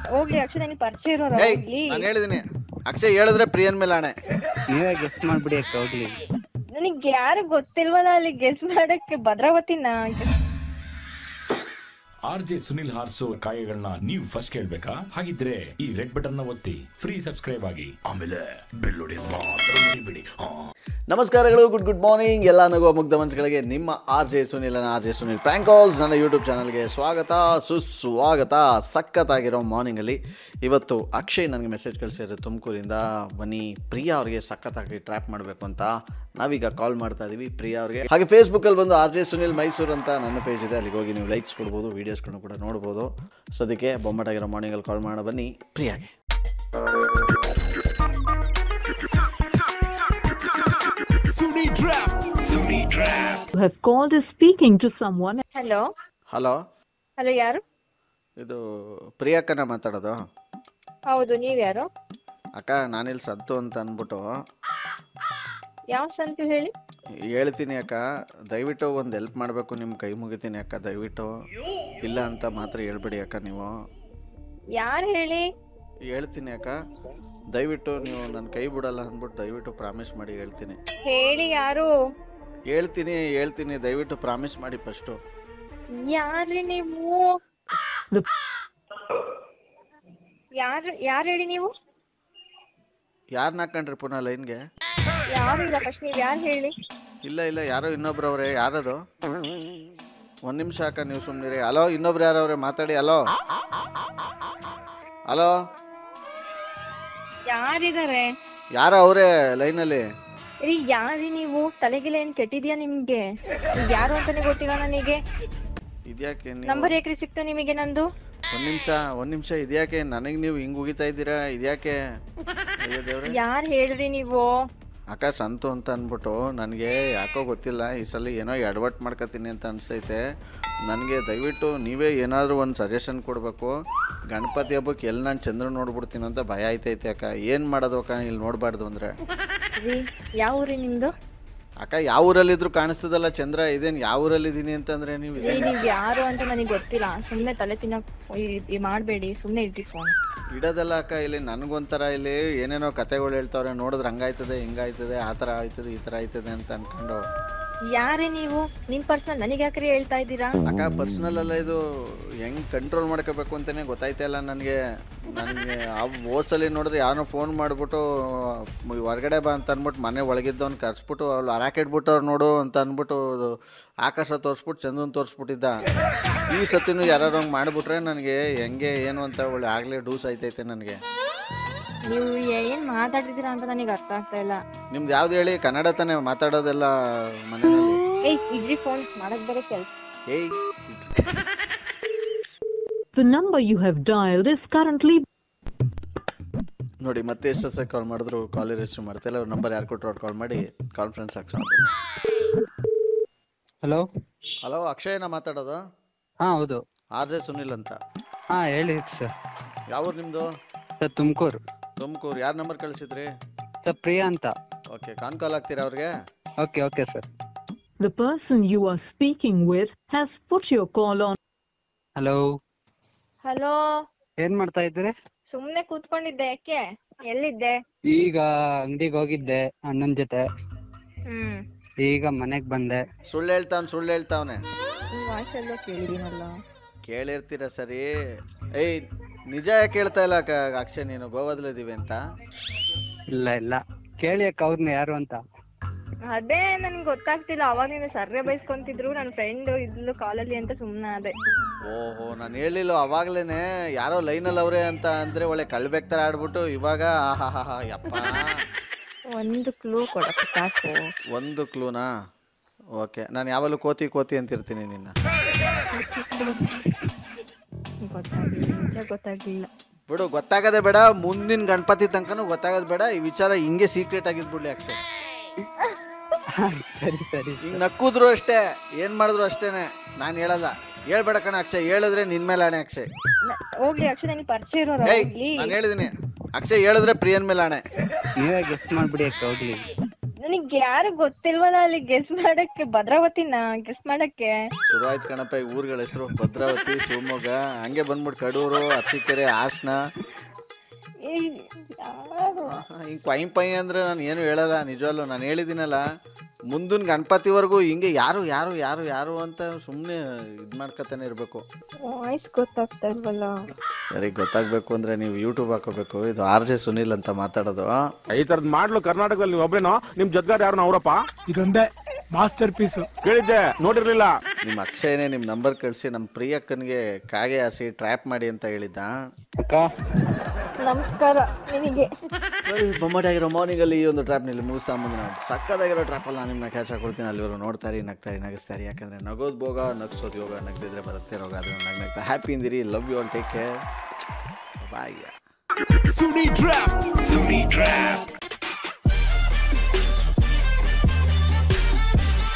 ಹೋಗ್ಲಿ ಅಕ್ಷಯ್ ನನಗೆ ಪರಿಚಯ ಇರೋರು ಏಯ್ ಹೋಗ್ಲಿ ನಾನು ಹೇಳಿದೀನಿ ಅಕ್ಷಯ್ ಹೇಳಿದ್ರೆ ಪ್ರಿಯನ್ ಮೇಲೆ ಆಣೆ ನೀವೇ ಗೆಸ್ ಮಾಡ್ಬಿಡಿ ಅಕ್ಕ ಹೋಗ್ಲಿ ನನಗೆ ಯಾರು ಗೊತ್ತಿಲ್ವಲ್ಲ ಅಲ್ಲಿ ಗೆಸ್ ಮಾಡಕ್ಕೆ ಭದ್ರಾವತಿನ ಆರ್ ಜೆ ಸುನಿಲ್ ಹಾರ್ಸೋ ಕಾಯಗಳನ್ನ ನೀವು ಫಸ್ಟ್ ಕೇಳ್ಬೇಕಾ ಹಾಗಿದ್ರೆ ಈ ರೆಡ್ ಬಟನ್ ನ ಒತ್ತಿ ಫ್ರೀ ಸಬ್ಸ್ಕ್ರೈಬ್ ಆಗಿ ಆಮೇಲೆ ಬೆಲ್ ಹೊಡೆಯೋದ್ ಮಾತ್ರ ಮರಿಬೇಡಿ ಹಾ ನಮಸ್ಕಾರಗಳು ಗುಡ್ ಗುಡ್ ಮಾರ್ನಿಂಗ್ ಎಲ್ಲ ನಗುವ ಮುಗ್ಧ ಮನಸ್ಸುಗಳಿಗೆ ನಿಮ್ಮ R J Sunil R J Sunil prank calls ನನ್ನ ಯೂಟ್ಯೂಬ್ ಚಾನಲ್ಗೆ ಸ್ವಾಗತ ಸುಸ್ವಾಗತ ಸಖತ್ತಾಗಿರೋ ಮಾರ್ನಿಂಗಲ್ಲಿ ಇವತ್ತು ಅಕ್ಷಯ್ ನನಗೆ ಮೆಸೇಜ್ ಕಳಿಸಿದ್ರೆ ತುಮಕೂರಿಂದ ಬನ್ನಿ ಪ್ರಿಯಾ ಅವ್ರಿಗೆ ಸಖತ್ತಾಗಿ ಟ್ರ್ಯಾಪ್ ಮಾಡಬೇಕು ಅಂತ ನಾವೀಗ ಕಾಲ್ ಮಾಡ್ತಾ ಇದ್ದೀವಿ ಪ್ರಿಯಾ ಅವ್ರಿಗೆ ಹಾಗೆ ಫೇಸ್ಬುಕ್ಕಲ್ಲಿ ಬಂದು ಆರ್ ಜೆ ಸುನಿಲ್ ಮೈಸೂರು ಅಂತ ನನ್ನ ಪೇಜ್ ಇದೆ ಅಲ್ಲಿಗೆ ಹೋಗಿ ನೀವು ಲೈಕ್ಸ್ ಕೊಡ್ಬೋದು ವೀಡಿಯೋಸ್ಗಳನ್ನು ಕೂಡ ನೋಡ್ಬೋದು ಸದ್ಯಕ್ಕೆ ಬೊಮ್ಮಟಾಗಿರೋ ಮಾರ್ನಿಂಗಲ್ಲಿ ಕಾಲ್ ಮಾಡೋಣ ಬನ್ನಿ ಪ್ರಿಯಾಗೆ You have called is speaking to someone hello hello hello ಯಾರು ಇದು ಪ್ರಿಯಾಕ್ಕನ ಮಾತಾಡೋದು ಹೌದು ನೀವ್ ಯಾರು ಅಕ್ಕ ನಾನಿಲ್ಲಿ ಸತ್ತು ಅಂತ ಅಂದ್ಬಿಟ್ಟು ಯಾವ ಸಂತು ಹೇಳಿ ಹೇಳ್ತೀನಿ ಅಕ್ಕ ದಯವಿಟ್ಟು ಒಂದು ಹೆಲ್ಪ್ ಮಾಡಬೇಕು ನಿಮ್ಮ ಕೈ ಮುಗಿತೀನಿ ಅಕ್ಕ ದಯವಿಟ್ಟು ಇಲ್ಲ ಅಂತ ಮಾತ್ರ ಹೇಳ್ಬೇಡಿ ಅಕ್ಕ ನೀವು ಯಾರು ಹೇಳಿ ಹೇಳ್ತೀನಿ ಅಕ್ಕ ದಯವಿಟ್ಟು ನೀವು ನನ್ನ ಕೈ ಬಿಡಲ್ಲ ಅಂದ್ಬಿಟ್ಟು ದಯವಿಟ್ಟು ಪ್ರಾಮಿಸ್ ಮಾಡಿ ಹೇಳ್ತೀನಿ ಹೇಳಿ ಯಾರು ಹೇಳ್ತೀನಿ ಹೇಳ್ತೀನಿ ದಯವಿಟ್ಟು ಪ್ರಾಮಿಸ್ ಮಾಡಿ ಫಸ್ಟು ಯಾರ್ರಿ ನೀವು The- ಯಾರು ಯಾರು ಹೇಳಿ ನೀವು ಯಾರನ್ನ ಹಾಕೊಂಡ್ರಿ ಪುನಃ ಲೈನ್ಗೆ ಯಾರು ಇಲ್ಲ ಫಸ್ಟ್ ನೀವ್ ಯಾರು ಹೇಳಿ ಇಲ್ಲ ಇಲ್ಲ ಯಾರೋ ಇನ್ನೊಬ್ರವ್ರೆ ಯಾರದು ಒಂದು ನಿಮಿಷ ಅಕ್ಕ ನೀವು ಸುಮ್ಮನಿರಿ ಹಲೋ ಇನ್ನೊಬ್ರು ಯಾರವ್ರೆ ಮಾತಾಡಿ ಹಲೋ ಹಲೋ ಯಾರಿದಾರೆ ಯಾರ ಅವರೇ ಲೈನಲ್ಲಿ ರೀ ಯಾರಿ ನೀವು ತಲೆಗಿಲೆ ಏನ್ ಕೆಟ್ಟಿದ್ಯಾ ನಿಮ್ಗೆ ನೀವ್ ಯಾರು ಅಂತಾನೆ ಗೊತ್ತಿಲ್ಲ ನನಗೆ ಇದ್ಯಾಕೆ ನೀವು ನಂಬರ್ ಏಕ್ರಿ ಸಿಕ್ತು ನಿಮಗೆ ನಂದು ಒಂದ್ ನಿಮಿಷ ಒಂದ್ ನಿಮಿಷ ಇದ್ಯಾಕೆ ನನಗೆ ನೀವು ಹಿಂಗ್ ಉಗಿತಾ ಇದ್ದೀರಾ ಇದ್ಯಾಕೆ ಅಯ್ಯೋ ದೇವ್ರೆ ಯಾರ್ ಹೇಳ್ರಿ ನೀವು ಅಕ್ಕ ಸಂತು ಅಂತ ಅಂದ್ಬಿಟ್ಟು ನನಗೆ ಯಾಕೋ ಗೊತ್ತಿಲ್ಲ ಈ ಸಲ ಏನೋ ಎಡವಟ್ ಮಾಡ್ಕೊತೀನಿ ಅಂತ ಅನಿಸ್ತೈತೆ ನನಗೆ ದಯವಿಟ್ಟು ನೀವೇ ಏನಾದರೂ ಒಂದು ಸಜೆಷನ್ ಕೊಡಬೇಕು ಗಣಪತಿ ಹಬ್ಬಕ್ಕೆ ಎಲ್ಲಿ ನಾನು ಚಂದ್ರ ನೋಡ್ಬಿಡ್ತೀನಿ ಅಂತ ಭಯ ಆಯ್ತೈತೆ ಅಕ್ಕ ಏನು ಮಾಡೋದು ಅಕ್ಕ ಇಲ್ಲಿ ನೋಡಬಾರ್ದು ಅಂದರೆ ರೀ ಯಾವ ಊರಿ ನಿಮ್ದು ಅಕ್ಕ ಯಾವ ಊರಲ್ಲಿದ್ರು ಕಾಣಿಸ್ತದಲ್ಲ ಚಂದ್ರ ಇದೇನು ಯಾವ ಊರಲ್ಲಿದ್ದೀನಿ ಅಂತಂದ್ರೆ ನೀವು ರೀ ನೀವ್ ಯಾರು ಅಂತ ನನಗೆ ಗೊತ್ತಿಲ್ಲ ಸುಮ್ನೆ ತಲೆ ತಿನ್ನಕ್ ಇ- ಇ- ಮಾಡ್ಬೇಡಿ ಸುಮ್ನೆ ಇಡ್ರಿ ಫೋನ್ ಇಡೋದಲ್ಲ ಅಕ್ಕ ಇಲ್ಲಿ ನನಗೊಂಥರ ಇಲ್ಲಿ ಏನೇನೋ ಕತೆಗಳು ಹೇಳ್ತಾವ್ರೆ ನೋಡಿದ್ರೆ ಹಂಗಾಯ್ತದೆ ಹಿಂಗಾಯ್ತದೆ ಆ ಥರ ಆಯ್ತದೆ ಈ ಥರ ಆಯ್ತದೆ ಅಂತ ಅನ್ಕೊಂಡು ಯಾರೇ ನೀವು ನಿಮ್ ಪರ್ಸನಲ್ ನನಗೆ ಯಾಕ್ರಿ ಹೇಳ್ತಾ ಇದ್ದೀರಾ ಅಕ್ಕ ಪರ್ಸ್ನಲ್ ಅಲ್ಲ ಇದು ಹೆಂಗ್ ಕಂಟ್ರೋಲ್ ಮಾಡ್ಕೋಬೇಕು ಅಂತಾನೆ ಗೊತ್ತಾಯ್ತಾ ಇಲ್ಲ ನನಗೆ ನನಗೆ ಆ ಓಸಲಿ ನೋಡಿದ್ರೆ ಯಾವನೋ ಫೋನ್ ಮಾಡಿಬಿಟ್ಟು ಹೊರಗಡೆ ಬಾ ಅಂತ ಅಂದ್ಬಿಟ್ಟು ಮನೆ ಒಳಗಿದ್ದವ್ನು ಕರ್ಸ್ಬಿಟ್ಟು ಅವ್ಳು ಹರಾಕಿಟ್ಬಿಟ್ಟು ಅವ್ರು ನೋಡು ಅಂತ ಅಂದ್ಬಿಟ್ಟು ಅದು ಆಕಾಶ ತೋರಿಸ್ಬಿಟ್ಟು ಚಂದನ್ ತೋರಿಸ್ಬಿಟ್ಟಿದ್ದ ಈ ಸತಿನೂ ಯಾರು ಹಂಗೆ ಮಾಡಿಬಿಟ್ರೆ ನನಗೆ ಹೆಂಗೆ ಏನು ಅಂತ ಒಳ್ಳೆ ಆಗಲೇ ಡೂಸ್ ಆಯ್ತೈತೆ ನನಗೆ ನೀವು ಏನ್ ಮಾತಾಡ್ತಿದ್ದೀರಾ ಅಂತ ನನಗೆ ಅರ್ಥ ಆಗ್ತಾ ಇಲ್ಲ ನಿಮ್ದು ಯಾವ್ದು ಹೇಳಿ ಕನ್ನಡ ತಾನೇ ಮಾತಾಡೋದೆಲ್ಲ ಮನೆಯಲ್ಲಿ ಏಯ್ ಇಡ್ರಿ ಫೋನ್ ಮಾಡಕ್ ಬೇರೆ ಕೆಲ್ಸ ಏಯ್ The number you have dialed is currently ನೋಡಿ ಮತ್ತೆ ಎಷ್ಟು ಸಲ ಕಾಲ್ ಮಾಡಿದ್ರು ಕಾಲ್ ರಿಸೀವ್ ಮಾಡ್ತಿಲ್ಲ ಅವ್ರ ನಂಬರ್ ಯಾರು ಕೊಟ್ಟರು ಅವ್ರು ಕಾಲ್ ಮಾಡಿ ಕಾನ್ಫರೆನ್ಸ್ ಹಾಕ್ಸೋಣ ಹಲೋ ಹಲೋ ಅಕ್ಷಯನ ಮಾತಾಡೋದು ಹಾ ಹೌದು ಆರ್ ಜೆ ಸುನಿಲ್ ಅಂತ ಹಾ ಹೇಳಿ ಸರ್ ಯಾವ ಊರು ನಿಮ್ಮದು ಸರ್ ತುಮಕೂರು ತುಮಕೂರು ಯಾರು ನಂಬರ್ ಕಳಿಸಿದ್ರಿ ಸರ್ ಪ್ರಿಯಾ ಅಂತ ಓಕೆ ಕಾನ್ ಕಾಲ್ ಆಗ್ತೀರಾ ಅವ್ರಿಗೆ okay okay sir the person you are speaking with has put your call on hello hello ಏನ್ ಮಾಡ್ತಾ ಇದ್ದೀರಿ ಸುಮ್ನೆ ಕೂತ್ಕೊಂಡಿದ್ದೆ ಯಾಕೆ ಎಲ್ಲಿದ್ದೆ ಈಗ ಅಂಗಡಿಗೆ ಹೋಗಿದ್ದೆ ಅಣ್ಣನ್ ಜೊತೆ ಹ್ಮ್ ಈಗ ಮನೆಗ್ ಬಂದೆ ಸುಳ್ಳು ಹೇಳ್ತಾವ್ನು ಸುಳ್ಳು ಹೇಳ್ತಾವನೆ ಈ ವಾಯ್ಸ್ ಎಲ್ಲ ಕೇಳಿದೀನಲ್ಲ ಕೇಳಿರ್ತೀರ ಸರಿ ಏಯ್ ನಿಜ ಯಾಕೆ ಹೇಳ್ತಾ ಇಲ್ಲ ಕ- ಅಕ್ಷಯ್ ನೀನು ಗೋವಾದಲ್ಲಿದ್ದೀವಿ ಅಂತ ಇಲ್ಲ ಇಲ್ಲ ಕೇಳಿ ಅಕ್ಕ ಅವ್ರನ್ನ ಯಾರು ಅಂತ ಅದೇ ನನ್ಗೆ ಗೊತ್ತಾಗ್ತಿಲ್ಲ ಅವಾಗ್ಲಿಂದ ಸರ್ರೆ ಬೈಸ್ಕೊಂತಿದ್ರು ನನ್ನ ಫ್ರೆಂಡ್ ಇದ್ಲು ಕಾಲಲ್ಲಿ ಅಂತ ಸುಮ್ನೆ ಅದೇ ಓಹೋ ನಾನು ಹೇಳಿಲ್ಲ ಅವಾಗ್ಲೇನೆ ಯಾರೋ ಲೈನಲ್ಲಿ ಅವರೇ ಅಂತ ಅಂದ್ರೆ ಒಳ್ಳೆ ಕಳ್ಬೇಕ್ ಥರ ಆಡ್ಬಿಟ್ಟು ಇವಾಗ ಆಹಾ ಯಪ್ಪ ಒಂದು ಕ್ಲೂ ಕೊಡಕ್ಕೆ ಸಾಕು ಒಂದು ಕ್ಲೂನಾ ಓಕೆ ನಾನು ಯಾವಾಗಲೂ ಕೋತಿ ಕೋತಿ ಅಂತಿರ್ತೀನಿ ನಿನ್ನ ಗೊತ್ತಾಗ್ಲಿಲ್ಲ ನಿಜ ಗೊತ್ತಾಗ್ಲಿಲ್ಲ ಬಿಡು ಗೊತ್ತಾಗದೆ ಬೇಡ ಮುಂದಿನ ಗಣಪತಿ ತನಕನೂ ಗೊತ್ತಾಗೋದು ಬೇಡ ಈ ವಿಚಾರ ಹಿಂಗೆ ಸೀಕ್ರೆಟ್ ಆಗಿದ್ಬಿಡ್ಲಿ ಅಕ್ಷಯ್ ಸರಿ ಸರಿ ಹಿಂಗ್ ನಕ್ಕುದ್ರು ಅಷ್ಟೇ ಏನ್ ಮಾಡಿದ್ರು ಅಷ್ಟೇನೆ ನಾನು ಹೇಳಲ್ಲ ಹೇಳ್ಬೇಡ ಕಣ ಅಕ್ಷಯ್ ಹೇಳಿದ್ರೆ ನಿನ್ ಮೇಲೆ ಆಣೆ ಅಕ್ಷಯ್ ನ- ಹೋಗ್ಲಿ ಅಕ್ಷಯ್ ನನಗೆ ಪರಿಚಯ ಇರೋರು ಏಯ್ ಹೋಗ್ಲಿ ನಾನು ಹೇಳಿದೀನಿ ಅಕ್ಷಯ್ ಹೇಳಿದ್ರೆ ಪ್ರಿಯನ್ ಮೇಲೆ ಆಣೆ ನೀವೇ ಗೆಸ್ ಮಾಡ್ಬಿಡಿ ಅಕ್ಕ ಹೋಗ್ಲಿ ನನಗ್ ಯಾರು ಗೊತ್ತಿಲ್ವಲ್ಲ ಅಲ್ಲಿ ಗೆಸ್ ಮಾಡಕ್ಕೆ ಭದ್ರಾವತಿನ ಗೆಸ್ ಮಾಡಕ್ಕೆ ಶುರು ಆಯ್ತು ಕಣಪ್ಪ ಈ ಊರುಗಳ ಹೆಸರು ಭದ್ರಾವತಿ ಶಿವಮೊಗ್ಗ ಹಂಗೆ ಬಂದ್ಬಿಟ್ಟು ಕಡೂರು ಅರಸೀಕೆರೆ ಹಾಸನ ಈ ಯಾರು? ಹಿಂಗೆ ಪೈ ಪೈ ಅಂದ್ರೆ ನಾನು ಏನು ಹೇಳಲ್ಲ ನಿಜವಲ್ಲೂ ನಾನು ಹೇಳಿದ್ದೀನಲ್ಲ ಮುಂದಿನ ಗಣಪತಿವರೆಗೂ ಹಿಂಗೆ ಯಾರು ಯಾರು ಯಾರು ಯಾರು ಅಂತ ಸುಮ್ಮನೆ ಇದು ಮಾಡ್ಕೊತಾನೆ ಇರಬೇಕು ವಾಯ್ಸ್ ಗೊತ್ತಾಗ್ತಾ ಇಲ್ವಲ್ಲ ಸರಿ ಗೊತ್ತಾಗಬೇಕು ಅಂದರೆ ನೀವು ಯೂಟ್ಯೂಬ್ ಹಾಕೋಬೇಕು ಇದು ಆರ್ ಜೆ ಸುನಿಲ್ ಅಂತ ಮಾತಾಡೋದು ಈ ತರದ್ ಮಾಡ್ಲು ಕರ್ನಾಟಕದಲ್ಲಿ ನೀವು ಒಬ್ರೇನೋ ನಿಮ್ ಜದ್ಗಾರ್ ಯಾರು ಅವರಪ್ಪ ಇದೊಂದೇ ಮಾಸ್ಟರ್ ಪೀಸು ಕೇಳಿದ್ದೆ ನೋಡಿರ್ಲಿಲ್ಲ ನಿಮ್ಮ ಅಕ್ಷಯನೇ ನಿಮ್ಮ ನಂಬರ್ ಕಳಿಸಿ ನಮ್ಮ ಪ್ರಿಯಕ್ಕನಿಗೆ ಕಾಗೆ ಹಾಸಿ ಟ್ರ್ಯಾಪ್ ಮಾಡಿ ಅಂತ ಹೇಳಿದ್ದ ಅಕ್ಕ ನಮಸ್ಕಾರ ನಿನಗೆ ಬೊಮ್ಮಟಾಗಿರೋ ಮಾರ್ನಿಂಗಲ್ಲಿ ಈ ಒಂದು ಟ್ರ್ಯಾಪ್ನಲ್ಲಿ ಮುಗಿಸ್ತಾ ಮುಂದೆ ನಾವು ಸಕ್ಕದಾಗಿರೋ ಟ್ರ್ಯಾಪಲ್ಲಿ ನಾನು ನಿಮ್ಮನ್ನ ಕ್ಯಾಚ್ ಹಾಕೊಡ್ತೀನಿ ಅಲ್ಲಿವರು ನೋಡ್ತಾರೆ ನಗ್ತಾರೆ ನಗಿಸ್ತಾರೆ ಯಾಕಂದರೆ ನಗೋದು ಭೋಗ ನಗ್ಸೋದು ಯೋಗ ನಗ್ದಿದ್ರೆ ಬರುತ್ತೆ ರೋಗ ಅದನ್ನು ನಗ್ ನಗ್ತಾ ಹ್ಯಾಪಿ ಇಂದಿರಿ love you all take care bye Suni trap Suni trap